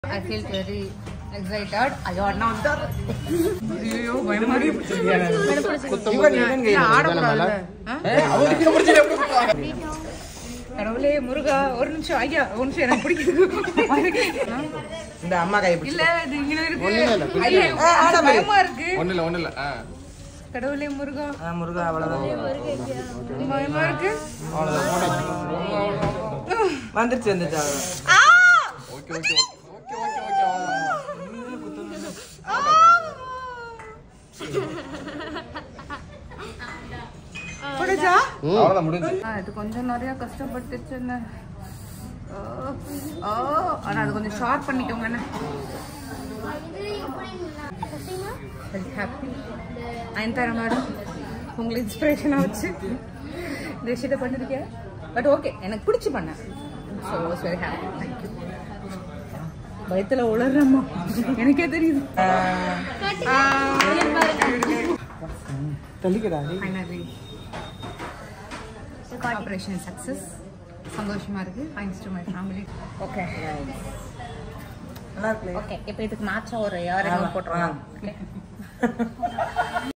I feel very excited ஐயோ அண்ணா வந்தார் ஐயோ பயமா இருக்கு இவன் இவன் கையில ஆடக்கூடாது அவனுக்கு பிடிச்சது எப்படி குத்துவாங்க? கடவுளே முருகா ஒரு நிமிஷம் ஐயா ஒரு நிமிஷம் எனக்கு பிடிக்குது இந்த அம்மா கை பிடிச்சி இல்ல இது இங்க இருக்கு ஒண்ணுமே இல்ல, பிடிக்காது. ஐயோ, ஆ, ஆட பாரு. பயமா இருக்கு ஒண்ணு இல்ல ஒண்ணு இல்ல ஆ. கடவுளே முருகா ஆ, முருகா அவ்வளவுதான் பயமா இருக்கு வந்துருச்சு வந்துருச்சு அவ்வளவுதான். ஆ! Okay okay okay okay okay அவ்வளவுதான். புடிச்சா அவ்வளவுதான் முடிஞ்சு ஆ, இது கொஞ்சம் நிறைய கஷ்டப்பட்டுச்சு என்ன ஓ, ஓ, ஆனா அது கொஞ்சம் ஷார்ட் பண்ணிக்கோங்க என்ன வெரி ஹாப்பி நயன்தாரா மேடம் உங்களை இன்ஸ்பிரேஷனாக வச்சு இந்த விஷயத்தை பண்ணிருக்கேன் பட் ஓகே எனக்கு பிடிச்சி பண்ணேன் so was very happy thank you பயத்தில் உளறம்மா எனக்கே தெரியுது தள்ளிக்கடா நீ. ஃபைனலி ஆப்ரேஷன் சக்ஸஸ் சந்தோஷமா இருக்கு thanks to my family okay நல்லா இருக்குல்ல ஓகே இப்போ இதுக்கு மேட்சா ஒரு யாரையும் ஆமா, போட்டுருவாங்க ஆ. ஓகே